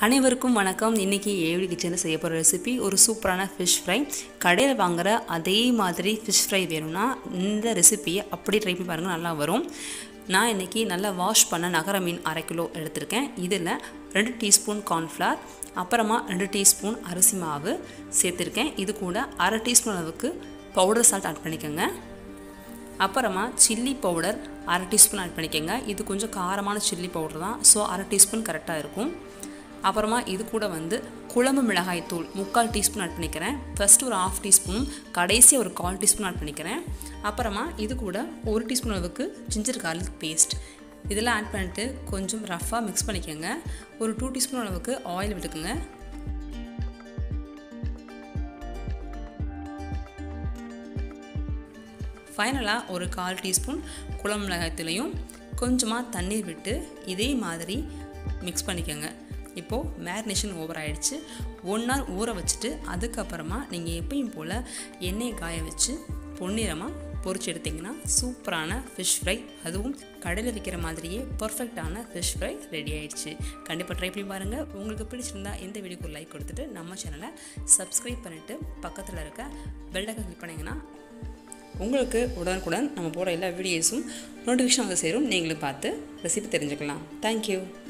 அனைவருக்கும் வணக்கம் இன்றைக்கி ஏழு கிச்சனில் செய்ய போகிற ரெசிபி ஒரு சூப்பரான ஃபிஷ் ஃப்ரை கடையில் வாங்குற அதே மாதிரி ஃபிஷ் ஃப்ரை வேணும்னா இந்த ரெசிபியை அப்படி ட்ரை பண்ணி பாருங்கள் நல்லா வரும் நான் இன்றைக்கி நல்லா வாஷ் பண்ண நகர மீன் அரை கிலோ எடுத்திருக்கேன் இதில் ரெண்டு டீஸ்பூன் கார்ன்ஃப்ளவர் அப்புறமா ரெண்டு டீஸ்பூன் அரிசி மாவு சேர்த்துருக்கேன் இது கூட அரை டீஸ்பூன் அளவுக்கு பவுடர் சால்ட் ஆட் பண்ணிக்கோங்க அப்புறமா சில்லி பவுடர் அரை டீஸ்பூன் ஆட் பண்ணிக்கோங்க இது கொஞ்சம் காரமான சில்லி பவுடர் தான் ஸோ அரை டீஸ்பூன் கரெக்டாக இருக்கும் அப்புறமா இது கூட வந்து குழம்பு மிளகாய் தூள் முக்கால் டீஸ்பூன் ஆட் பண்ணிக்கிறேன் ஃபஸ்ட்டு ஒரு ஆஃப் டீஸ்பூன் கடைசியாக ஒரு கால் டீஸ்பூன் ஆட் பண்ணிக்கிறேன் அப்புறமா இது கூட ஒரு டீஸ்பூன் அளவுக்கு ஜிஞ்சர் கார்லிக் பேஸ்ட் இதெல்லாம் ஆட் பண்ணிட்டு கொஞ்சம் ரஃப்பாக மிக்ஸ் பண்ணிக்கோங்க ஒரு டூ டீஸ்பூன் அளவுக்கு ஆயில் விட்டுக்குங்க ஃபைனலாக ஒரு கால் டீஸ்பூன் குழம்பு மிளகாயத்துலேயும் கொஞ்சமாக தண்ணீர் விட்டு இதே மாதிரி மிக்ஸ் பண்ணிக்கோங்க இப்போது மேரினேஷன் ஓவர் ஆகிடுச்சு ஒன் ஹவர் ஊற வச்சுட்டு அதுக்கப்புறமா நீங்கள் எப்பயும் போல் எண்ணெயை காய வச்சு பொன்னிறமாக பொரிச்சு எடுத்திங்கன்னா சூப்பரான ஃபிஷ் ஃப்ரை அதுவும் கடையில் விற்கிற மாதிரியே பர்ஃபெக்டான ஃபிஷ் ஃப்ரை ரெடி ஆயிடுச்சு கண்டிப்பாக ட்ரை பண்ணி பாருங்கள் உங்களுக்கு பிடிச்சிருந்தா இந்த வீடியோக்கு ஒரு லைக் கொடுத்துட்டு நம்ம சேனலை சப்ஸ்கிரைப் பண்ணிவிட்டு பக்கத்தில் இருக்க பெல்டக்கை கிளிக் பண்ணிங்கன்னா உங்களுக்கு உடனுக்குடன் நம்ம போகிற எல்லா வீடியோஸும் நோட்டிஃபிகேஷன் வந்து சேரும் நீங்களும் பார்த்து ரெசிபி தெரிஞ்சுக்கலாம் தேங்க்யூ